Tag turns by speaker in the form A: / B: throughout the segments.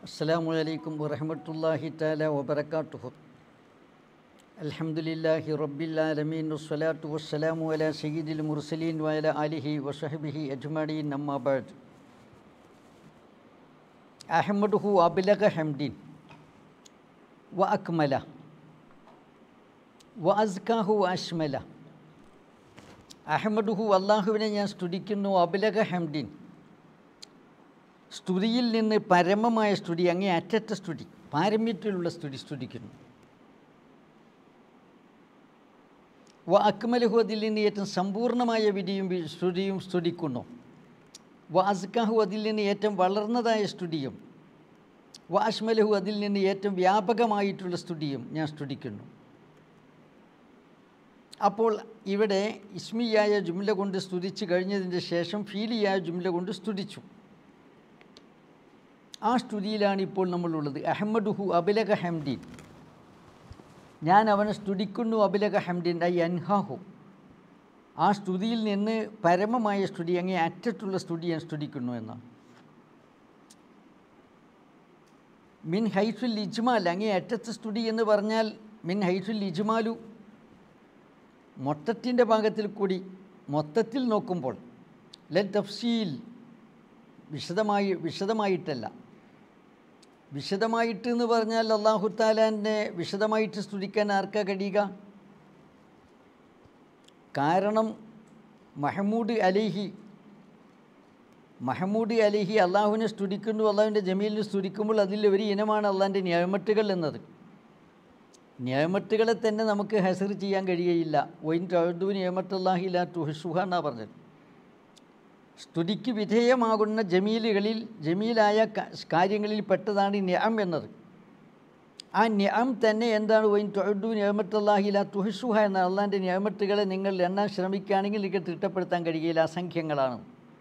A: السلام عليكم ورحمة الله تعالى وبركاته الحمد لله رب العالمين والصلاة والسلام على سيد المرسلين وعلى آله وصحبه أجمعين أما بعد أحمده أبلغ حمد وأكمله وأزكاه وأشمله അഹമ്മദുഹു അള്ളാഹുവിനെ ഞാൻ സ്തുതിക്കുന്നു അബിലക ഹംദിൻ സ്തുതിയിൽ നിന്ന് പരമമായ സ്തുതി അങ്ങേ അറ്ററ്റ സ്തുതി പാരമ്യത്തിലുള്ള സ്തുതി സ്തുതിക്കുന്നു വ അക്മലഹു അതിൽ നിന്ന് ഏറ്റവും സമ്പൂർണ്ണമായ വിധിയും വി- സ്തുതിയും സ്തുതിക്കുന്നു വ അസ്കാഹു അതിൽ നിന്ന് ഏറ്റവും വളർന്നതായ സ്തുതിയും വ അഷ്മലഹു അതിൽ നിന്ന് ഏറ്റവും വ്യാപകമായിട്ടുള്ള സ്തുതിയും ഞാൻ സ്തുതിക്കുന്നു അപ്പോൾ ഇവിടെ ഇസ്മിയായ ജുംല കൊണ്ട് സ്തുതിച്ച് കഴിഞ്ഞതിൻ്റെ ശേഷം ഫീലിയായ ജുംല കൊണ്ട് സ്തുതിച്ചു ആ സ്തുതിയിലാണ് ഇപ്പോൾ നമ്മളുള്ളത് അഹമ്മദുഹു അബിലക ഹംദീൻ ഞാൻ അവനെ സ്തുതിക്കുന്നു അബിലക ഹംദീൻ ഐ അൻഹാഹു ആ സ്തുതിയിൽ നിന്ന് പരമമായ സ്തുതി അങ്ങേ അറ്റത്തുള്ള സ്തുതി ഞാൻ സ്തുതിക്കുന്നു എന്നാണ് മിൻ ഹൈസുൽ ഇജ്മാൽ അങ്ങേ അറ്റത്തെ സ്തുതി എന്ന് പറഞ്ഞാൽ മിൻ ഹൈസുൽ ഇജ്മാലു മൊത്തത്തിൻ്റെ ഭാഗത്തിൽ കൂടി മൊത്തത്തിൽ നോക്കുമ്പോൾ ലെ തഫ്സീൽ വിശദമായി വിശദമായിട്ടല്ല വിശദമായിട്ട് എന്ന് പറഞ്ഞാൽ അള്ളാഹു താലാൻ്റെ വിശദമായിട്ട് സ്തുതിക്കാൻ ആർക്കാ കഴിയുക കാരണം മഹമൂദ് അലിഹി മഹമൂദ് അലിഹി അള്ളാഹുവിനെ സ്തുതിക്കുന്നു അള്ളാഹുവിൻ്റെ ജമീലിനെ സ്തുതിക്കുമ്പോൾ അതിൽ ഒരു ഇനമാണ് അള്ളാഹിൻ്റെ ന്യായമത്തുകൾ എന്നത് നിയമത്തുകളെ തന്നെ നമുക്ക് ഹസർ ചെയ്യാൻ കഴിയുകയില്ല ഒയിൻ തഴുതു നിയമത്തല്ലാഹില തുഹസുഹ എന്നാണ് പറഞ്ഞത് സ്തുതിക്ക് വിധേയമാകുന്ന ജമീലുകളിൽ ജമീലായ ക- കാര്യങ്ങളിൽ പെട്ടതാണ് ന്യാം എന്നത് ആ ന്യാം തന്നെ എന്താണ് ഒയിൻ തൊഴുതു നിയമത്തല്ലാഹില തുഹസുഹ എന്ന അള്ളാൻ്റെ നിയമത്തുകളെ നിങ്ങൾ എണ്ണാൻ ശ്രമിക്കുകയാണെങ്കിൽ നിങ്ങൾക്ക് തിട്ടപ്പെടുത്താൻ കഴിയില്ല അസംഖ്യങ്ങളാണ്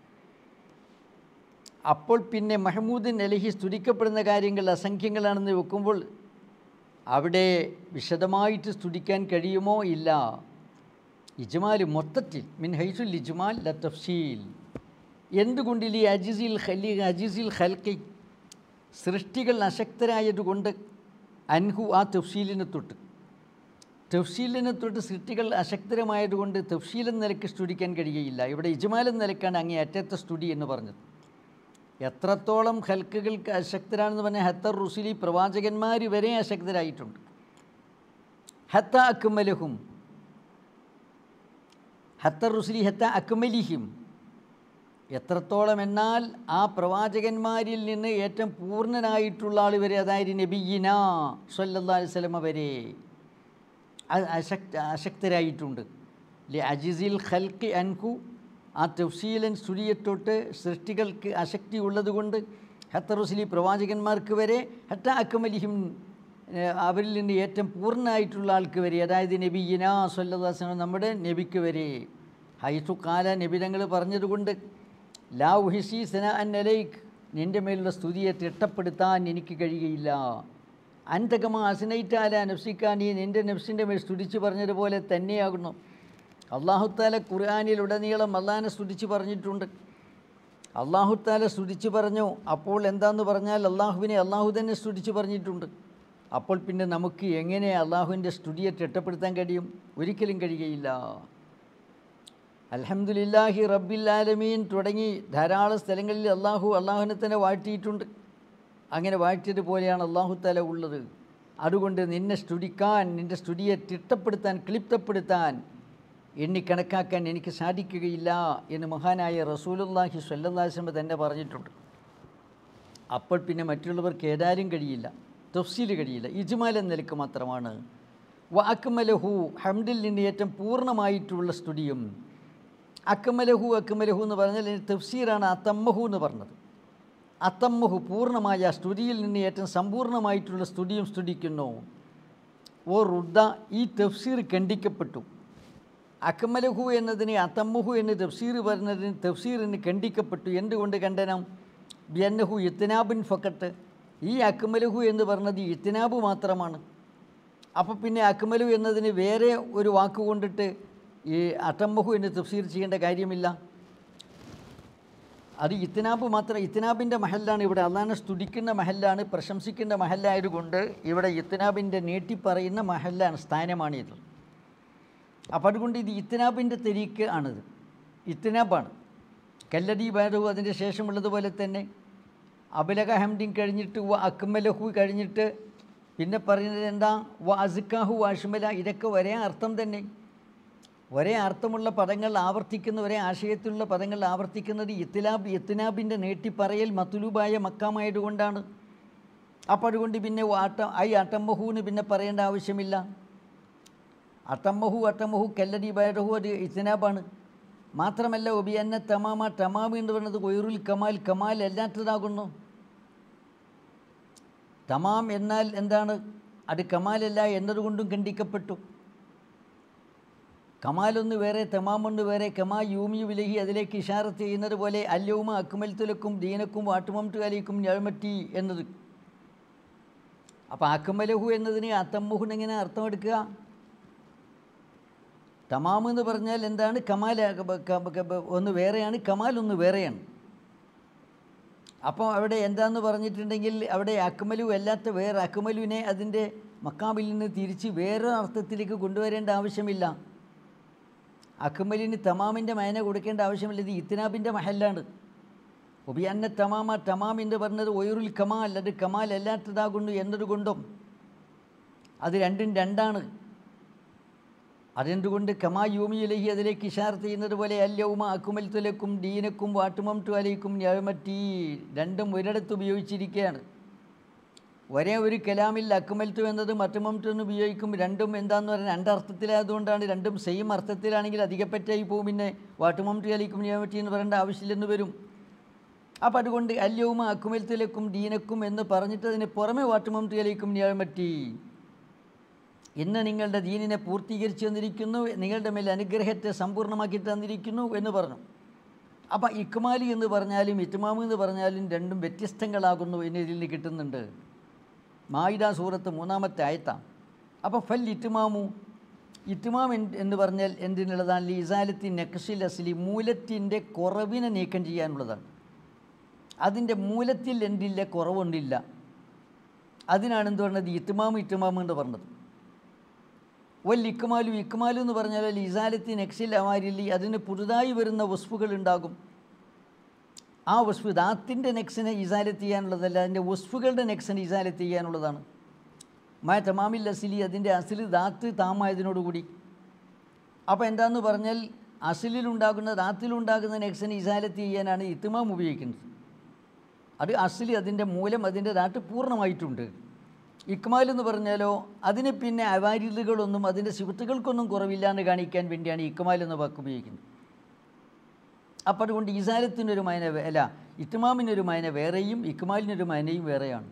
A: അപ്പോൾ പിന്നെ മഹമൂദിൻ അലഹി സ്തുതിക്കപ്പെടുന്ന കാര്യങ്ങൾ അസംഖ്യങ്ങളാണെന്ന് വെക്കുമ്പോൾ അവിടെ വിശദമായിട്ട് സ്തുതിക്കാൻ കഴിയുമോ ഇല്ല ഇജ്മാൽ മൊത്തത്തിൽ മിൻ ഹൈസുൽ ഇജ്മാൽ ല തഫ്സീൽ എന്തുകൊണ്ടിൽ ഈ അജിസിൽ ഖലി അജിസിൽ ഖൽക്കി സൃഷ്ടികൾ അശക്തരായതുകൊണ്ട് അൻഹു ആ തഫ്സീലിനെ തൊട്ട് തഫ്സീലിനെ തൊട്ട് സൃഷ്ടികൾ അശക്തരമായതുകൊണ്ട് തഫ്സീൽ എന്ന നിലയ്ക്ക് സ്തുതിക്കാൻ കഴിയുകയില്ല ഇവിടെ ഇജ്മാൽ എന്ന നിലക്കാണ് അങ്ങേ അറ്റത്തെ സ്തുതി എന്ന് പറഞ്ഞത് എത്രത്തോളം ഹൽക്കുകൾക്ക് അശക്തരാണെന്ന് പറഞ്ഞാൽ ഹത്ത റുസുലി പ്രവാചകന്മാർ വരെ അശക്തരായിട്ടുണ്ട് ഹത്ത അക്മലഹും ഹത്ത റുസുലി ഹത്ത അക്മലിഹിം എത്രത്തോളം എന്നാൽ ആ പ്രവാചകന്മാരിൽ നിന്ന് ഏറ്റവും പൂർണ്ണനായിട്ടുള്ള ആൾ വരെ അതായത് നബിയിന സല്ലല്ലാഹു അലൈഹി വസല്ലമ വരെ അ- അശക്ത അശക്തരായിട്ടുണ്ട് ലി അജിസിൽ ഖൽക്കി അൻഹു ആ തഫ്സീലൻ സ്തുതിയെത്തൊട്ട് സൃഷ്ടികൾക്ക് അശക്തി ഉള്ളതുകൊണ്ട് ഹത്തറുസ്ലി പ്രവാചകന്മാർക്ക് വരെ ഹത്ത അക്കമലിഹിം ഏഹ്, അവരിൽ നിന്ന് ഏറ്റവും പൂർണ്ണമായിട്ടുള്ള ആൾക്ക് വരെ അതായത് നബിയിന സല്ലല്ലാഹു നമ്മുടെ നബിക്ക് വരെ ഹൈസു കാല നബിതങ്ങൾ പറഞ്ഞതുകൊണ്ട് ലാ ഉഹിസി സന അന്നലൈക്ക് നിൻ്റെ മേലുള്ള സ്തുതിയെ തിട്ടപ്പെടുത്താൻ എനിക്ക് കഴിയുകയില്ല അൻതകമ അസനൈറ്റാല നഫ്സിക്ക നീ നിൻ്റെ നഫ്സിൻ്റെ മേൽ സ്തുതിച്ച് പറഞ്ഞതുപോലെ തന്നെയാകുന്നു അള്ളാഹുത്താല ഖുർആാനിലുടനീളം അള്ളാഹിനെ സ്തുതിച്ച് പറഞ്ഞിട്ടുണ്ട് അള്ളാഹുത്താല സ്തുതിച്ച് പറഞ്ഞു അപ്പോൾ എന്താന്ന് പറഞ്ഞാൽ അള്ളാഹുവിനെ അള്ളാഹു തന്നെ സ്തുതിച്ച് പറഞ്ഞിട്ടുണ്ട് അപ്പോൾ പിന്നെ നമുക്ക് എങ്ങനെ അള്ളാഹുവിൻ്റെ സ്തുതിയെ തിട്ടപ്പെടുത്താൻ കഴിയും ഒരിക്കലും കഴിയുകയില്ല അൽഹംദുലില്ലാഹി റബ്ബിൽ ആലമീൻ തുടങ്ങി ധാരാളം സ്ഥലങ്ങളിൽ അള്ളാഹു അള്ളാഹുവിനെ തന്നെ വാഴ്ത്തിയിട്ടുണ്ട് അങ്ങനെ വാഴ്ത്തിയതുപോലെയാണ് അള്ളാഹു തല ഉള്ളത് അതുകൊണ്ട് നിന്നെ സ്തുതിക്കാൻ നിൻ്റെ സ്തുതിയെ തിട്ടപ്പെടുത്താൻ ക്ലിപ്തപ്പെടുത്താൻ എണ്ണി കണക്കാക്കാൻ എനിക്ക് സാധിക്കുകയില്ല എന്ന് മഹാനായ റസൂലുല്ലാഹി സ്വല്ലാസ്ലമ തന്നെ പറഞ്ഞിട്ടുണ്ട് അപ്പോൾ പിന്നെ മറ്റുള്ളവർക്ക് ഏതായാലും കഴിയില്ല തഫ്സീൽ കഴിയില്ല ഇജ്മാൽ എന്ന നിലക്ക് മാത്രമാണ് വ അക്മലഹു ഹംദിൽ നിന്ന് ഏറ്റവും പൂർണ്ണമായിട്ടുള്ള സ്തുതിയും അക്മലഹു അക്മലഹു എന്ന് പറഞ്ഞാൽ ഇതിന് തഫ്സീറാണ് അത്തമ്മഹു എന്ന് പറഞ്ഞത് അത്തമ്മഹു പൂർണ്ണമായ സ്തുതിയിൽ നിന്ന് ഏറ്റവും സമ്പൂർണ്ണമായിട്ടുള്ള സ്തുതിയും സ്തുതിക്കുന്നു ഓ റുദ്ദ ഈ തഫ്സീർ ഖണ്ഡിക്കപ്പെട്ടു അക്മലഹു എന്നതിന് അത്തമ്മഹു എന്ന് തഫ്സീർ പറഞ്ഞതിന് തഫ്സീറിന് ഖണ്ഡിക്കപ്പെട്ടു എന്തുകൊണ്ട് ഖണ്ഡനം ബിയന്നഹു ഇത്തനാബിൻ ഫക്കത്ത് ഈ അക്മലഹു എന്ന് പറഞ്ഞത് ഇത്തനാബ് മാത്രമാണ് അപ്പോൾ പിന്നെ അക്മലു എന്നതിന് വേറെ ഒരു വാക്ക് കൊണ്ടിട്ട് ഈ അത്തമ്മഹു എന്ന് തഫ്സീർ ചെയ്യേണ്ട കാര്യമില്ല അത് ഇത്തിനാബ് മാത്രം ഇത്തിനാബിൻ്റെ മഹല്ലാണ് ഇവിടെ അള്ളാഹിനെ സ്തുതിക്കുന്ന മഹല്ലാണ് പ്രശംസിക്കുന്ന മഹല്ലായതുകൊണ്ട് ഇവിടെ ഇത്തിനാബിൻ്റെ നീട്ടിപ്പറയുന്ന മഹല്ലാണ് സ്ഥാനമാണ് ഇത് അപ്പോൾ അതുകൊണ്ട് ഇത് ഇത്തിനാബിൻ്റെ തെരീക്ക് ആണിത് ഇത്തിനാബാണ് കല്ലടി ബാരവും അതിൻ്റെ ശേഷമുള്ളതുപോലെ തന്നെ അബലക ഹംഡിൻ കഴിഞ്ഞിട്ട് വ അക്മലഹു കഴിഞ്ഞിട്ട് പിന്നെ പറയുന്നത് എന്താ വ അസുക്കാഹു വാഷുമല ഇതൊക്കെ ഒരേ അർത്ഥം തന്നെ ഒരേ അർത്ഥമുള്ള പദങ്ങൾ ആവർത്തിക്കുന്ന ഒരേ ആശയത്തിലുള്ള പദങ്ങൾ ആവർത്തിക്കുന്നത് ഇത്തിലാബ് ഇത്തിനാബിൻ്റെ നീട്ടിപ്പറയൽ മത്തുലൂബായ മക്കാമായതുകൊണ്ടാണ് അപ്പോൾ അതുകൊണ്ട് പിന്നെ ആട്ട ഐ അട്ടമ്മഹുവിന് പിന്നെ പറയേണ്ട ആവശ്യമില്ല അട്ടമ്മഹു അട്ടമ്മഹു കല്ലടി ബൈറഹു അത് ഇത്തിനാബാണ് മാത്രമല്ല ഒബിയന്ന തമാമ തമാമ എന്ന് പറയുന്നത് ഒയറുൽ കമാൽ കമാൽ എല്ലാത്തതാകുന്നു തമാം എന്നാൽ എന്താണ് അത് കമാലല്ല എന്നതുകൊണ്ടും ഖണ്ഡിക്കപ്പെട്ടു കമാലൊന്ന് വേറെ തമാമൊന്ന് വേറെ കമാ യൂമി വിലഹി അതിലേക്ക് ഇഷാറത്ത് ചെയ്യുന്നത് പോലെ അല്യവുമ അക്കുമൽത്തുലക്കും ദീനക്കും വാട്ടുമംറ്റു അലിക്കും ഞഴമറ്റി എന്നത് അപ്പോൾ അക്കുമലഹു എന്നതിന് അത്തമ്മുഹുൻ എങ്ങനെ അർത്ഥമെടുക്കുക തമാം എന്ന് പറഞ്ഞാൽ എന്താണ് കമാൽ ഒന്ന് വേറെയാണ് കമാൽ ഒന്ന് വേറെയാണ് അപ്പോൾ അവിടെ എന്താന്ന് പറഞ്ഞിട്ടുണ്ടെങ്കിൽ അവിടെ അക്മലു അല്ലാത്ത വേറെ അക്മലുവിനെ അതിൻ്റെ മക്കാമിൽ നിന്ന് തിരിച്ച് വേറെ അർത്ഥത്തിലേക്ക് കൊണ്ടുവരേണ്ട ആവശ്യമില്ല അക്മലിന് തമാമിൻ്റെ മയന കൊടുക്കേണ്ട ആവശ്യമില്ല ഇത് ഇത്തിനാബിൻ്റെ മഹല്ലാണ് ഒബിയന്ന തമാമ തമാം എന്ന് പറഞ്ഞത് ഒയറുൽ കമാൽ അത് കമാൽ അല്ലാത്തതാകുന്നു എന്നതുകൊണ്ടും അത് രണ്ടും രണ്ടാണ് അതെന്തുകൊണ്ട് കമാ യൂമിയിലഹി അതിലേക്ക് ഇഷാർ ചെയ്യുന്നത് പോലെ അല്യവുമ അക്കുമൽത്തുലക്കും ദീനക്കും വാട്ടുമം ടുവലയ്ക്കും ഞാമറ്റി രണ്ടും ഒരിടത്ത് ഉപയോഗിച്ചിരിക്കുകയാണ് ഒരേ ഒരു കലാമിൽ അക്കുമൽത്തു എന്നത് മറ്റുമംറ്റു എന്ന് ഉപയോഗിക്കും രണ്ടും എന്താന്ന് പറഞ്ഞാൽ രണ്ടർത്ഥത്തിലായതുകൊണ്ടാണ് രണ്ടും സെയിം അർത്ഥത്തിലാണെങ്കിൽ അധികപ്പറ്റായി പോകും പിന്നെ വാട്ടുമംറ്റു അലിക്കും ഞാമറ്റി എന്ന് പറയേണ്ട ആവശ്യമില്ലെന്ന് വരും അപ്പോൾ അതുകൊണ്ട് അല്യവുമ അക്കുമൽത്തുലക്കും ദീനക്കും എന്ന് പറഞ്ഞിട്ട് അതിന് പുറമെ വാട്ടുമംറ്റു അലിക്കും ഞാമറ്റി ഇന്ന് നിങ്ങളുടെ ദീനിനെ പൂർത്തീകരിച്ചു തന്നിരിക്കുന്നു നിങ്ങളുടെ മേൽ അനുഗ്രഹത്തെ സമ്പൂർണ്ണമാക്കി തന്നിരിക്കുന്നു എന്ന് പറഞ്ഞു അപ്പം ഇക്മാലി എന്ന് പറഞ്ഞാലും ഇറ്റ്മാമ് എന്ന് പറഞ്ഞാലും രണ്ടും വ്യത്യസ്തങ്ങളാകുന്നു എന്ന് ഇതിൽ നിന്ന് കിട്ടുന്നുണ്ട് മായിദ സൂറത്ത് മൂന്നാമത്തെ ആയത്താണ് അപ്പോൾ ഫൽ ഇറ്റുമാമു ഇറ്റുമാം എന്ന് പറഞ്ഞാൽ എന്തിനുള്ളതാണ് ലിസാലത്തി നെക്സിൽ അസ്ലി മൂലത്തിൻ്റെ കുറവിനെ നീക്കം ചെയ്യാനുള്ളതാണ് അതിൻ്റെ മൂലത്തിൽ എന്തില്ല കുറവുണ്ടില്ല അതിനാണ് എന്ത് പറഞ്ഞത് ഇറ്റുമാമു ഇറ്റുമാമു എന്ന് പറഞ്ഞത് വൽ ഇക്മാലു ഇക്മാലു എന്ന് പറഞ്ഞാൽ ലിസാലത്തി നെക്സിൽ അമാരില്ലി അതിന് പുതുതായി വരുന്ന വസ്ഫുകൾ ഉണ്ടാകും ആ വസ്ഫു ദാത്തിൻ്റെ നെക്സിനെ ഇസാലത്ത് ചെയ്യാനുള്ളതല്ല അതിൻ്റെ വസ്ഫുകളുടെ നെക്സിനെ ഇസാലത്ത് ചെയ്യാനുള്ളതാണ് മായ തമാമിൽ അസിലി അതിൻ്റെ അസിൽ ദാത്ത് താമായതിനോടുകൂടി അപ്പോൾ എന്താന്ന് പറഞ്ഞാൽ അസിലിലുണ്ടാകുന്ന ദാത്തിലുണ്ടാകുന്ന നെക്സിനെ ഇസാലത്ത് ചെയ്യാനാണ് ഇത്തുമാം ഉപയോഗിക്കുന്നത് അത് അസിലി അതിൻ്റെ മൂലം അതിൻ്റെ ദാത്ത് പൂർണ്ണമായിട്ടുണ്ട് ഇക്മാൽ എന്ന് പറഞ്ഞാലോ അതിന് പിന്നെ അവാരിലുകളൊന്നും അതിൻ്റെ സുഹൃത്തുക്കൾക്കൊന്നും കുറവില്ലാന്ന് കാണിക്കാൻ വേണ്ടിയാണ് ഇക്മാൽ എന്ന വാക്ക് ഉപയോഗിക്കുന്നത് അപ്പോൾ അതുകൊണ്ട് ഇസാലത്തിനൊരു മയന വേ- അല്ല ഇത്മാമിനൊരു മയന വേറെയും ഇക്മാലിനൊരു മയനയും വേറെയാണ്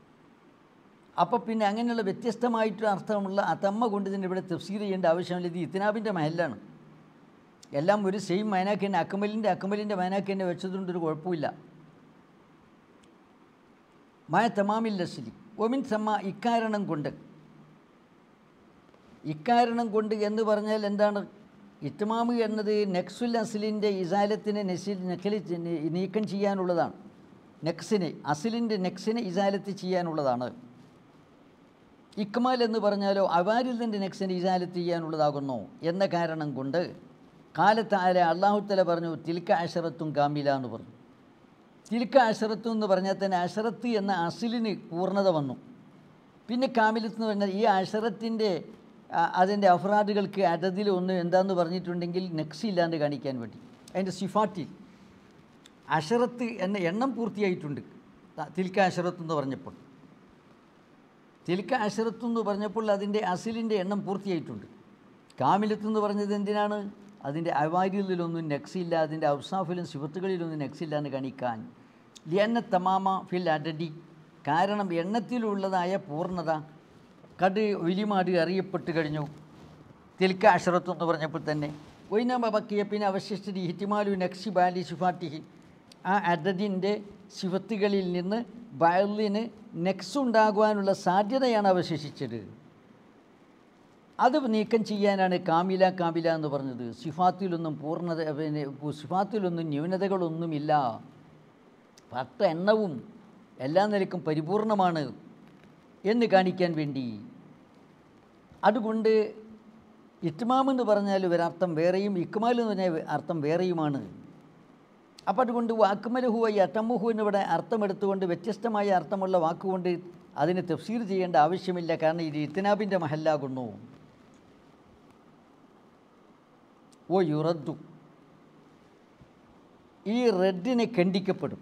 A: അപ്പോൾ പിന്നെ അങ്ങനെയുള്ള വ്യത്യസ്തമായിട്ട് അർത്ഥമുള്ള ആ തമ്മ കൊണ്ട് തന്നെ ഇവിടെ തഫ്സീർ ചെയ്യേണ്ട ആവശ്യമില്ല ഇത് ഇത്തിനാബിൻ്റെ മഹലാണ് എല്ലാം ഒരു സെയിം മയനാക്ക് തന്നെ അക്കമലിൻ്റെ അക്കമലിൻ്റെ മയനാക്ക് തന്നെ വെച്ചതുകൊണ്ടൊരു കുഴപ്പമില്ല മായ തമാമിൽ ലസ്ലി ഒമിൻ സമ്മ ഇക്കാരണം കൊണ്ട് ഇക്കാരണം കൊണ്ട് എന്ന് പറഞ്ഞാൽ എന്താണ് ഇത്മാമ് എന്നത് നെക്സുൽ അസിലിൻ്റെ ഇസാലത്തിനെ നെസിൽ നെക്കലി നീക്കം ചെയ്യാനുള്ളതാണ് നെക്സിനെ അസിലിൻ്റെ നെക്സിനെ ഇസാലത്ത് ചെയ്യാനുള്ളതാണ് ഇക്മാൽ എന്ന് പറഞ്ഞാലോ അവാരിലിൻ്റെ നെക്സിനെ ഇസാലത്ത് ചെയ്യാനുള്ളതാകുന്നു എന്ന കാരണം കൊണ്ട് കാലത്താല അള്ളാഹുത്തല പറഞ്ഞു തിൽക്ക അഷറത്തും കാമില എന്ന് പറഞ്ഞു തിൽക്ക അഷറത്തു എന്ന് പറഞ്ഞാൽ തന്നെ അഷറത്ത് എന്ന അസിലിന് പൂർണ്ണത വന്നു പിന്നെ കാമിലത്ത് എന്ന് പറഞ്ഞാൽ ഈ അഷറത്തിൻ്റെ അതിൻ്റെ അഫ്രാദുകൾക്ക് അതതിൽ ഒന്ന് എന്താന്ന് പറഞ്ഞിട്ടുണ്ടെങ്കിൽ നെക്സ് ഇല്ലാണ്ട് കാണിക്കാൻ വേണ്ടി അതിൻ്റെ സിഫാറ്റിൽ അഷറത്ത് എന്ന എണ്ണം പൂർത്തിയായിട്ടുണ്ട് ത- തിൽക്ക അഷറത്ത് എന്ന് പറഞ്ഞപ്പോൾ തിൽക്ക അഷറത്ത് എന്ന് പറഞ്ഞപ്പോൾ അതിൻ്റെ അസിലിൻ്റെ എണ്ണം പൂർത്തിയായിട്ടുണ്ട് കാമിലത്ത് എന്ന് പറഞ്ഞത് എന്തിനാണ് അതിൻ്റെ അവാരികളിലൊന്നും നെക്സില്ല അതിൻ്റെ ഔസാഫിലും സിഫത്തുകളിലൊന്നും നെക്സില്ല എന്ന് കാണിക്കാൻ ലിയന്ന തമാമ ഫിൽ അഡഡി കാരണം എണ്ണത്തിലുള്ളതായ പൂർണ്ണത കട് വിലിമാട് അറിയപ്പെട്ട് കഴിഞ്ഞു തിൽക്ക അഷറത്ത് എന്ന് പറഞ്ഞപ്പോൾ തന്നെ ഒയിനാമ ബക്കിയ പിന്നെ അവശിഷ്ട ഹിറ്റിമാലു നക്സി ബാലി ശിഫാട്ടിഹി ആ അദദിൻ്റെ ശിഫത്തുകളിൽ നിന്ന് ബയലിന് നെക്സ് ഉണ്ടാകുവാനുള്ള സാധ്യതയാണ് അവശേഷിച്ചത് അത് നീക്കം ചെയ്യാനാണ് കാമില കാമില എന്ന് പറഞ്ഞത് സിഫാത്തിലൊന്നും പൂർണ്ണത പിന്നെ സിഫാത്തിലൊന്നും ന്യൂനതകളൊന്നുമില്ല പത്ത് എണ്ണവും എല്ലാ നിലക്കും പരിപൂർണമാണ് എന്ന് കാണിക്കാൻ വേണ്ടി അതുകൊണ്ട് ഇത്മാം എന്ന് പറഞ്ഞാൽ ഒരർത്ഥം വേറെയും ഇക്മാൽ എന്ന് പറഞ്ഞാൽ അർത്ഥം വേറെയുമാണ് അപ്പോൾ അതുകൊണ്ട് വാക്കുമലഹുവ ഈ അറ്റമുഹു എന്നിവിടെ അർത്ഥമെടുത്തുകൊണ്ട് വ്യത്യസ്തമായ അർത്ഥമുള്ള വാക്കുകൊണ്ട് അതിനെ തഫ്സീർ ചെയ്യേണ്ട ആവശ്യമില്ല കാരണം ഇത് ഇത്തിനാബിൻ്റെ മഹല്ലാകുന്നു ഓ യുറദ്ദു ഈ റെഡിനെ ഖണ്ഡിക്കപ്പെടും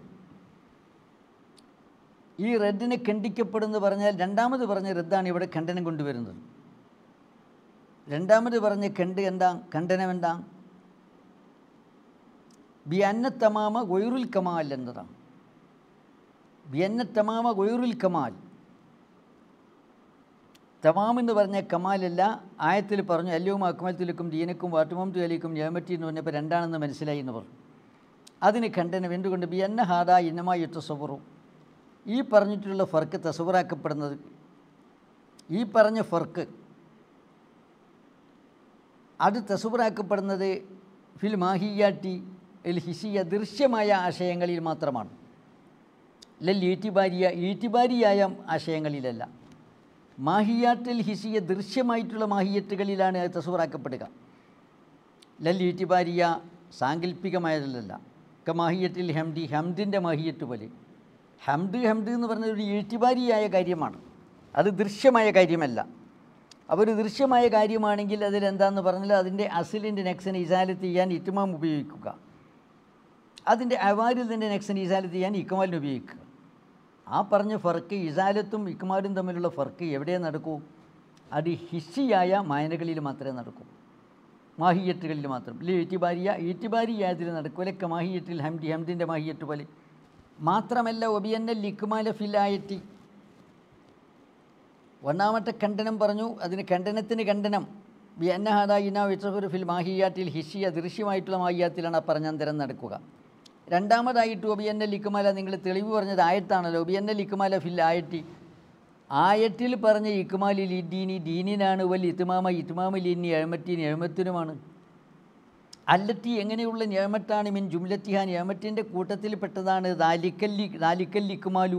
A: ഈ റെഡിനെ ഖണ്ഡിക്കപ്പെടുമെന്ന് പറഞ്ഞാൽ രണ്ടാമത് പറഞ്ഞ റദ്ദാണ് ഇവിടെ ഖണ്ഡനം കൊണ്ടുവരുന്നത് രണ്ടാമത് പറഞ്ഞ ഖണ്ഡ് എന്താ ഖണ്ഡനം എന്താ ബി അന്ന തമാമ ഗൊയ്റുൽ കമാൽ എന്നതാണ് ബി അന്ന തമാമ ഗൊയ്റുൽ കമാൽ തമാം എന്ന് പറഞ്ഞ കമാലല്ല ആയത്തിൽ പറഞ്ഞു അല്ലവും അക്മലത്തിലേക്കും ദീനക്കും വാട്ടുമം തുലിക്കും നിയമറ്റി എന്ന് പറഞ്ഞപ്പോൾ രണ്ടാണെന്ന് മനസ്സിലായി എന്ന് പറഞ്ഞു അതിന് ഖണ്ഡനം എന്തുകൊണ്ട് ബി അന്ന ഹാദ ഇന്നമായി യുത്തസവറും ഈ പറഞ്ഞിട്ടുള്ള ഫർക്ക് തസവറാക്കപ്പെടുന്നത് ഈ പറഞ്ഞ ഫർക്ക് അത് തസവറാക്കപ്പെടുന്നത് ഫിൽ മാഹിയാട്ടി എൽ ഹിസിയ ദൃശ്യമായ ആശയങ്ങളിൽ മാത്രമാണ് ലൽ ഈറ്റിബാരിയ ഈറ്റിബാരിയായ ആശയങ്ങളിലല്ല മാഹിയാറ്റിൽ ഹിസിയ ദൃശ്യമായിട്ടുള്ള മാഹിയത്തുകളിലാണ് അത് തസവറാക്കപ്പെടുക ലൽ ഈറ്റിബാരിയ സാങ്കല്പികമായതല്ല ക മാഹിയത്തിൽ ഹംദി ഹംദിൻ്റെ മാഹിയത്ത് പോലെ ഹംദ് ഹംദ് എന്ന് പറഞ്ഞ ഒരു ഈറ്റിബാരിയായ കാര്യമാണ് അത് ദൃശ്യമായ കാര്യമല്ല അപ്പോൾ ഒരു ദൃശ്യമായ കാര്യമാണെങ്കിൽ അതിലെന്താന്ന് പറഞ്ഞാൽ അതിൻ്റെ അസിലിൻ്റെ നെക്സൻ ഇസാലത്ത് ചെയ്യാൻ ഇറ്റുമാം ഉപയോഗിക്കുക അതിൻ്റെ അവാരിലിൻ്റെ നെക്സൻ ഇസാലത്ത് ചെയ്യാൻ ഇക്കമാലിന് ഉപയോഗിക്കുക ആ പറഞ്ഞ ഫർക്ക് ഇസാലത്തും ഇക്മാലും തമ്മിലുള്ള ഫർക്ക് എവിടെ നടക്കൂ അത് ഹിസ്സിയായ മായനകളിൽ മാത്രമേ നടക്കൂ മാഹിയത്തുകളിൽ മാത്രം ഇല്ല ഈറ്റിബാരിയ ഈറ്റിബാരിയായതിൽ നടക്കൂലൊക്കെ മാഹിയത്തിൽ ഹംദി ഹംദിൻ്റെ മാഹിയത്ത് പോലെ മാത്രമല്ല ഒബിയന്നൽ ഇക്മാല ഫിലായറ്റി ഒന്നാമത്തെ ഖണ്ഡനം പറഞ്ഞു അതിന് ഖണ്ഡനത്തിന് ഖണ്ഡനം ബി അന്നഹാദ ഇന വിസഹുർ ഫിൽ മാഹിയാത്തിൽ ഹിഷിയ ദൃശ്യമായിട്ടുള്ള മാഹിയാത്തിലാണ് ആ പറഞ്ഞന്തരം നടക്കുക രണ്ടാമതായിട്ട് ഒബിയന്നൽ ഇക്കുമാല നിങ്ങൾ തെളിവ് പറഞ്ഞത് ആയത്താണല്ലോ ഒബിയന്നൽ ഇക്കുമാല ഫിൽ ആയറ്റി ആയത്തിൽ പറഞ്ഞ ഇക്കുമാലിൽ ഇദ്ദീനി ദീനിനാണ് വൽ ഇത്തുമാമ ഇത്തുമാമിൽ ഇനി എഴുമറ്റീൻ എഴുമത്തിനുമാണ് അല്ലത്തി എങ്ങനെയുള്ള നിയമത്താണ് മിൻ ജുംലത്തിഹ നിയമത്തിൻ്റെ കൂട്ടത്തിൽപ്പെട്ടതാണ് ദാലിക്കല്ലി ദാലിക്കൽ ഇക്കുമാലു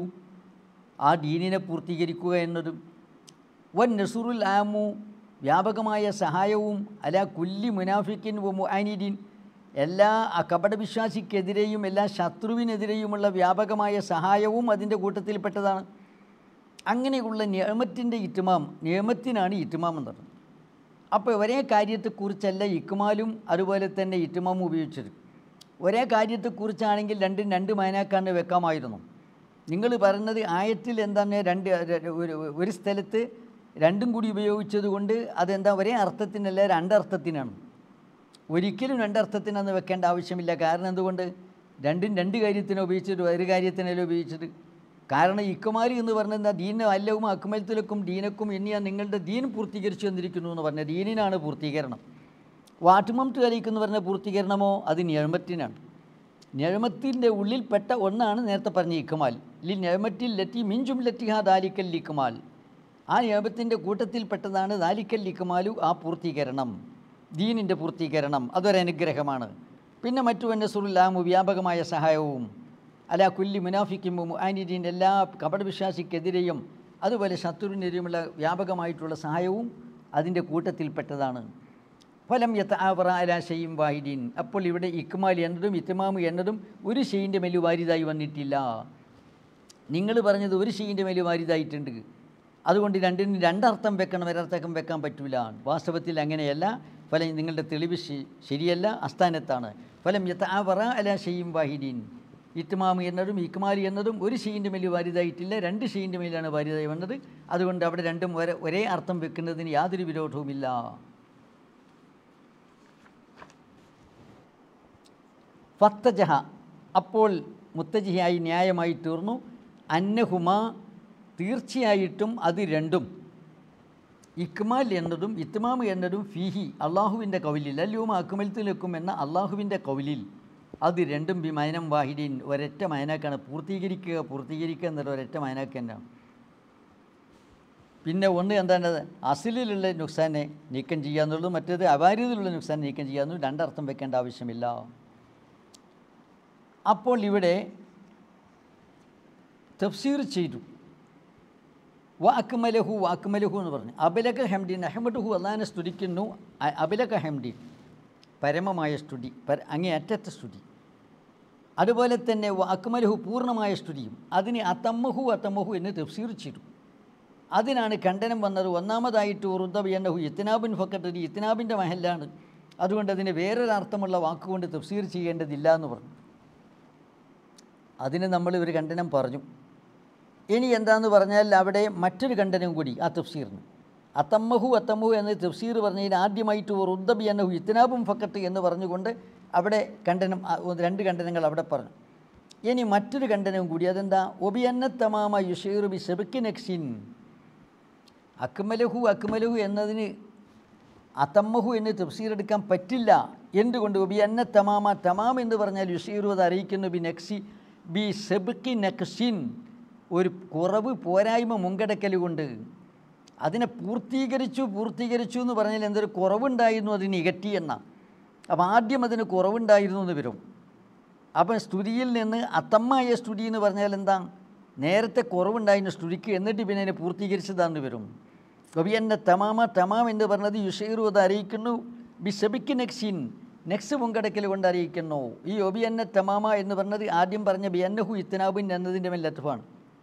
A: ആ ദീനിനെ പൂർത്തീകരിക്കുക എന്നതും വൻ നസുറുൽ ആമു വ്യാപകമായ സഹായവും അല കുല്ലി മുനാഫിക്കിൻ വ മുഅനിദീൻ എല്ലാ ആ കപടവിശ്വാസിക്കെതിരെയും എല്ലാ ശത്രുവിനെതിരെയുമുള്ള വ്യാപകമായ സഹായവും അതിൻ്റെ കൂട്ടത്തിൽപ്പെട്ടതാണ് അങ്ങനെയുള്ള നിയമത്തിൻ്റെ ഇറ്റുമാം നിയമത്തിനാണ് ഇറ്റുമാം എന്ന് പറയുന്നത് അപ്പോൾ ഒരേ കാര്യത്തെക്കുറിച്ചല്ല ഇക്കുമാലും അതുപോലെ തന്നെ ഇറ്റുമാമും ഉപയോഗിച്ചത് ഒരേ കാര്യത്തെക്കുറിച്ചാണെങ്കിൽ രണ്ടും രണ്ട് മൈനാക്കാണ്ട് വെക്കാമായിരുന്നു നിങ്ങൾ പറയുന്നത് ആയത്തിൽ എന്താണ് രണ്ട് ഒരു ഒരു സ്ഥലത്ത് രണ്ടും കൂടി ഉപയോഗിച്ചത് കൊണ്ട് അതെന്താ ഒരേ അർത്ഥത്തിനല്ല രണ്ടർത്ഥത്തിനാണ് ഒരിക്കലും രണ്ടർത്ഥത്തിനൊന്നും വെക്കേണ്ട ആവശ്യമില്ല കാരണം എന്തുകൊണ്ട് രണ്ടും രണ്ട് കാര്യത്തിനാണ് ഉപയോഗിച്ചത് ഒരു കാര്യത്തിനല്ല ഉപയോഗിച്ചത് കാരണം ഇക്കുമാരി എന്ന് പറഞ്ഞാൽ എന്താ ദീന അല്ലവും അക്കുമലത്തിലക്കും ദീനക്കും എന്നിയാ നിങ്ങളുടെ ദീൻ പൂർത്തീകരിച്ചു വന്നിരിക്കുന്നു എന്ന് പറഞ്ഞാൽ ദീനിനാണ് പൂർത്തീകരണം വാട്ടുമംത്ത് കലിക്കെന്ന് പറഞ്ഞ പൂർത്തീകരണമോ അത് ഞഴമത്തിനാണ് ഞഴമത്തിൻ്റെ ഉള്ളിൽപ്പെട്ട ഒന്നാണ് നേരത്തെ പറഞ്ഞ ഇക്കുമാൽ ലി ഞഴമത്തിൽ ലറ്റി മിഞ്ചും ലറ്റിഹ ദാലിക്കൽ ഇക്കുമാൽ ആ ഞഴമത്തിൻ്റെ കൂട്ടത്തിൽപ്പെട്ടതാണ് ദാലിക്കൽ ഇക്കുമാലു ആ പൂർത്തീകരണം ദീനിൻ്റെ പൂർത്തീകരണം അതൊരനുഗ്രഹമാണ് പിന്നെ മറ്റു നസുറുല്ലാമു വ്യാപകമായ സഹായവും അല കുല്ലി മുനാഫിക്കും മുആനിദീൻ എല്ലാ കപടവിശ്വാസിക്കെതിരെയും അതുപോലെ ശത്രുവിനെതിരെയുമുള്ള വ്യാപകമായിട്ടുള്ള സഹായവും അതിൻ്റെ കൂട്ടത്തിൽപ്പെട്ടതാണ് ഫലം യത്ത ആവറ അല ഷെയ്യും വാഹിദീൻ അപ്പോൾ ഇവിടെ ഇക്മാൽ എന്നതും ഇത്തമാമു എന്നതും ഒരു ഷെയ്യിൻ്റെ മേൽ വാരിതായി വന്നിട്ടില്ല നിങ്ങൾ പറഞ്ഞത് ഒരു ഷെയ്യിൻ്റെ മേൽ വാരിതായിട്ടുണ്ട് അതുകൊണ്ട് രണ്ടിനും രണ്ടർത്ഥം വെക്കണം ഒരർത്ഥം വെക്കാൻ പറ്റൂല വാസ്തവത്തിൽ അങ്ങനെയല്ല ഫലം നിങ്ങളുടെ തെളിവ് ശ- ശരിയല്ല അസ്ഥാനത്താണ് ഫലം യത്ത ആവറ അല ഷെയ്യും വാഹിദീൻ ഇത്മാമ് എന്നതും ഇക്മാലി എന്നതും ഒരു ഷീൻ്റെ മേൽ വാരിതായിട്ടില്ല രണ്ട് ഷീൻ്റെ മേലാണ് വാരിതായി വന്നത് അതുകൊണ്ട് അവിടെ രണ്ടും ഒരേ ഒരേ അർത്ഥം വെക്കുന്നതിന് യാതൊരു വിരോധവുമില്ല ഫത്തജഹ അപ്പോൾ മുത്തജിയായി ന്യായമായി തീർന്നു അന്നഹുമ തീർച്ചയായിട്ടും അത് രണ്ടും ഇക്മാൽ എന്നതും ഇത്മാം എന്നതും ഫീഹി അള്ളാഹുവിൻ്റെ കൗലിൽ അല്ലൂമ അക്മൽത്തിലെക്കും എന്ന അള്ളാഹുവിൻ്റെ കൗലിൽ അത് രണ്ടും ബി മൈനം വാഹിദീൻ ഒരൊറ്റ മൈനാക്കാണ് പൂർത്തീകരിക്കുക പൂർത്തീകരിക്കുക എന്നുള്ള ഒരൊറ്റ മൈനാക്ക് തന്നെയാണ് പിന്നെ ഒന്ന് എന്താണ് അസിലിലുള്ള നുക്സാനെ നീക്കം ചെയ്യുക എന്നുള്ളതും മറ്റേത് അവാര്യതയിലുള്ള നുക്സാൻ നീക്കം ചെയ്യുക എന്നുള്ളതും രണ്ടർത്ഥം വെക്കേണ്ട ആവശ്യമില്ല അപ്പോൾ ഇവിടെ തഫ്സീർ ചെയ്തു വ അക്മലഹു വ അക്മലഹു എന്ന് പറഞ്ഞു അബലക ഹെംഡിൻ അഹമ്മദുഹു അള്ളാനെ സ്തുതിക്കുന്നു അ- അബലക ഹെംഡിൻ പരമമായ സ്തുതി പര അങ്ങേയറ്റത്തെ സ്തുതി അതുപോലെ തന്നെ വ അക്മലഹു പൂർണ്ണമായ സ്തുതിയും അതിന് അത്തമ്മഹു അത്തമ്മഹു എന്ന് തഫ്സീർ ചെയ്തു അതിനാണ് ഖണ്ഡനം വന്നത് ഒന്നാമതായിട്ട് ഉറുദ്ദബിയന്നഹു ഇത്തിനാബിൻ ഫക്കത്ത് ഇത്തിനാബിൻ്റെ മഹല്ലാണ് അതുകൊണ്ട് അതിന് വേറൊരർത്ഥമുള്ള വാക്കുകൊണ്ട് തഫ്സീർ ചെയ്യേണ്ടതില്ല എന്ന് പറഞ്ഞു അതിന് നമ്മൾ ഒരു ഖണ്ഡനം പറഞ്ഞു ഇനി എന്താന്ന് പറഞ്ഞാൽ അവിടെ മറ്റൊരു ഖണ്ഡനം കൂടി ആ തഫ്സീറിന് അത്തമ്മഹു അത്തമ്മഹു എന്ന തഫ്സീർ പറഞ്ഞതിന് ആദ്യമായിട്ട് റുദ്ദബി എന്നഹു ഇത്തിനാബും ഫക്കത്ത് എന്ന് പറഞ്ഞുകൊണ്ട് അവിടെ ഖണ്ഡനം ആ, ഒന്ന് രണ്ട് ഖണ്ഡനങ്ങൾ അവിടെ പറഞ്ഞു ഇനി മറ്റൊരു ഖണ്ഡനവും കൂടി അതെന്താ ഒബിയന്ന തമാമ യുഷീർ ബി സെബിക്കിൻ എക്സിൻ അക്മലഹു അക്മലഹു എന്നതിന് അത്തമ്മഹു എന്ന് തഫ്സീർ എടുക്കാൻ പറ്റില്ല എന്തുകൊണ്ട് ബി അന്ന തമാമ തമാം എന്ന് പറഞ്ഞാൽ യുഷീറു അത് അറിയിക്കുന്നു ബി നെക്സി ബി സെബിക്കി നെക്സിൻ ഒരു കുറവ് പോരായ്മ മുൻകടക്കൽ കൊണ്ട് അതിനെ പൂർത്തീകരിച്ചു പൂർത്തീകരിച്ചു എന്ന് പറഞ്ഞാൽ എന്തൊരു കുറവുണ്ടായിരുന്നു അത് നികറ്റി എന്ന അപ്പം ആദ്യം അതിന് കുറവുണ്ടായിരുന്നു എന്ന് വരും അപ്പം സ്തുതിയിൽ നിന്ന് അത്തമ്മായ സ്തുതി എന്ന് പറഞ്ഞാൽ എന്താ നേരത്തെ കുറവുണ്ടായിരുന്നു സ്തുതിക്ക് എന്നിട്ട് പിന്നെ അതിനെ പൂർത്തീകരിച്ചതാണെന്ന് വരും കവി എന്നെ തമാമ തമാം എന്ന് പറഞ്ഞത് യുഷീറു അത് അറിയിക്കുന്നു ബിസബിക്ക് നെക്സിൻ നെക്സ് മുൻകടക്കൽ കൊണ്ട് അറിയിക്കുന്നു ഈ ഒബി എന്നെ തമാമ എന്ന് പറഞ്ഞത് ആദ്യം പറഞ്ഞ ബിയന്നഹു ഇത്തനാബിൻ എന്നതിൻ്റെ മേൽ ലത്ഫാണ്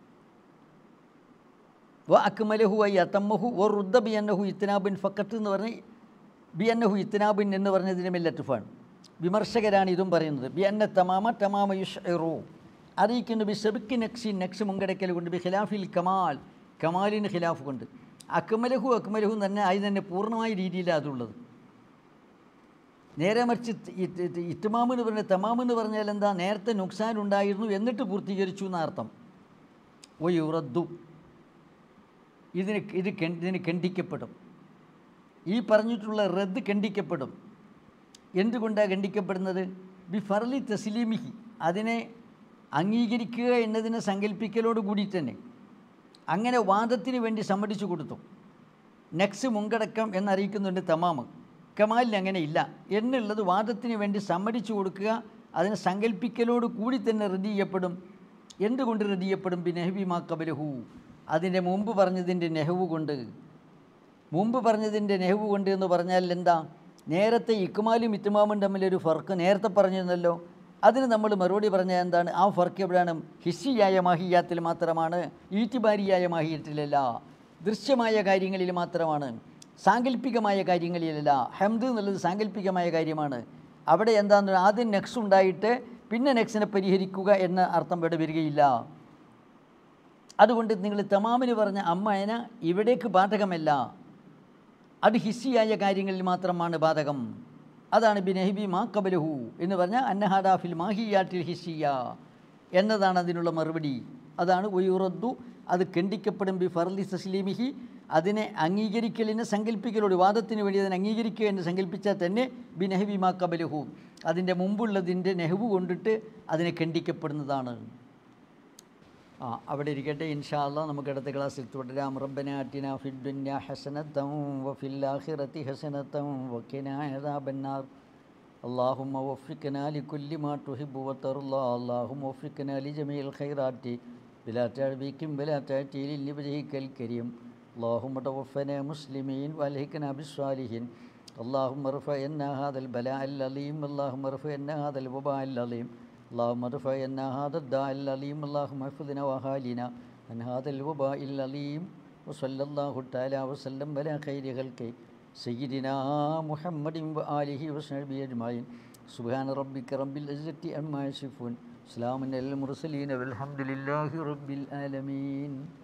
A: വ അക്മലഹു ഐ അത്തമ്മഹു വ റുദ്ദ ബിയന്നഹു ഇത്തനാബിൻ ഫക്കത്ത് എന്ന് പറഞ്ഞ് ബിയന്നഹു ഇത്തനാബിൻ എന്ന് പറഞ്ഞതിൻ്റെ മേൽ ലത്ഫാണ് വിമർശകരാണ് ഇതും പറയുന്നത് ബിയന്ന തമാമ തമാമ യുഷ് അറിയിക്കുന്നു ബി സെബിക്ക് നെക്സി നെക്സ് മുൻകടക്കൽ കൊണ്ട് ബി ഖിലാഫിൽ കമാൽ കമാലിന് ഖിലാഫ് കൊണ്ട് അക്മലഹു അക്മലഹു തന്നെ ആയി തന്നെ പൂർണ്ണമായ രീതിയിലാണ് അതുള്ളത് നേരെ മറിച്ച് ഇത്തുമാം എന്ന് പറഞ്ഞ തമാം എന്ന് പറഞ്ഞാൽ എന്താ നേരത്തെ നുക്സാൻ ഉണ്ടായിരുന്നു എന്നിട്ട് പൂർത്തീകരിച്ചു എന്നർത്ഥം ഒ യുറദ്ദു ഇതിന് ഇത് കെ- ഇതിന് ഖണ്ഡിക്കപ്പെടും ഈ പറഞ്ഞിട്ടുള്ള റദ്ദ് ഖണ്ഡിക്കപ്പെടും എന്തുകൊണ്ടാണ് ഖണ്ഡിക്കപ്പെടുന്നത് ബി ഫർലി തസ്ലീമിഹി അതിനെ അംഗീകരിക്കുക എന്നതിനെ സങ്കല്പിക്കലോട് കൂടി തന്നെ അങ്ങനെ വാദത്തിന് വേണ്ടി സമ്മതിച്ചു കൊടുത്തു നെക്സ് മുൻകടക്കം എന്നറിയിക്കുന്നുണ്ട് തമാമ് കമാലിന് അങ്ങനെ ഇല്ല എന്നുള്ളത് വാദത്തിന് വേണ്ടി സമ്മതിച്ചു കൊടുക്കുക അതിനെ സങ്കല്പിക്കലോട് കൂടി തന്നെ റദ്ദ് ചെയ്യപ്പെടും എന്തുകൊണ്ട് റദ്ദ് ചെയ്യപ്പെടും ബി നെഹബി മാ കബലഹു അതിൻ്റെ മുമ്പ് പറഞ്ഞതിൻ്റെ നെഹവ് കൊണ്ട് മുമ്പ് പറഞ്ഞതിൻ്റെ നെഹവ് കൊണ്ട് എന്ന് പറഞ്ഞാൽ എന്താ നേരത്തെ ഇക്കുമാലും ഇത്തുമാമും തമ്മിലൊരു ഫർക്ക് നേരത്തെ പറഞ്ഞിരുന്നല്ലോ അതിന് നമ്മൾ മറുപടി പറഞ്ഞാൽ എന്താണ് ആ ഫർക്ക് എവിടെയാണ് ഹിസ്സിയായ മാഹിയാത്തിൽ മാത്രമാണ് ഈറ്റിബാരിയായ മാഹിയത്തിലല്ല ദൃശ്യമായ കാര്യങ്ങളിൽ മാത്രമാണ് സാങ്കല്പികമായ കാര്യങ്ങളിലല്ല ഹംദ് എന്നുള്ളത് സാങ്കല്പികമായ കാര്യമാണ് അവിടെ എന്താണെന്ന് ആദ്യം നെക്സ് ഉണ്ടായിട്ട് പിന്നെ നെക്സിനെ പരിഹരിക്കുക എന്ന അർത്ഥം ഇവിടെ വരികയില്ല അതുകൊണ്ട് നിങ്ങൾ തമാമിന് പറഞ്ഞ അമ്മയന ഇവിടേക്ക് ബാധകമല്ല അത് ഹിസ്സിയായ കാര്യങ്ങളിൽ മാത്രമാണ് ബാധകം അതാണ് ബിനഹിബി മാ കബലഹു എന്ന് പറഞ്ഞാൽ അന്നഹാദാഫിൽ മാഹിയാറ്റിൽ ഹിസ്സിയ എന്നതാണ് അതിനുള്ള മറുപടി അതാണ് ഒയുറദ്ദു അത് ഖണ്ഡിക്കപ്പെടും ബി ഫർലി തസ്ലീമിഹി അതിനെ അംഗീകരിക്കലിനെ സങ്കല്പിക്കലോട് വാദത്തിന് വേണ്ടി അതിനെ അംഗീകരിക്കുക എന്ന് സങ്കല്പിച്ചാൽ തന്നെ ബി നെഹബി മാ കബലഹു അതിൻ്റെ മുമ്പുള്ളതിൻ്റെ നെഹബ് കൊണ്ടിട്ട് അതിനെ ഖണ്ഡിക്കപ്പെടുന്നതാണ് ആ അവിടെ ഇരിക്കട്ടെ ഇൻഷാ അല്ലാ നമുക്ക് അടുത്ത ക്ലാസ്സിൽ തുടരാം റബ്ബന ആറ്റിന ഫിദ്ദുന്യ ഹസനത്തം വഫിൽ ആഖിറതി ഹസനത്തം വഖിനാ അദാബന്നാർ اللهم وفقنا لكل ما تحب وترضى اللهم وفقنا لجميع الخيرات بلا تعبيك بلا تعتيل لوجهك الكريم اللهم توفنا مسلمين والهكنا بالصالحين اللهم ارفع عنا هذا البلاء العظيم اللهم ارفع عنا هذا الوباء العظيم اللهم ارفع عنا هذا الداء العظيم اللهم احفظنا واهالنا عن هذا الوباء العظيم وصلى الله تعالى وسلم على خير خلقه سيدنا محمد وآله وصحبه أجمعين سبحان ربك رب العزة عما يصفون سلام على المرسلين والحمد لله رب العالمين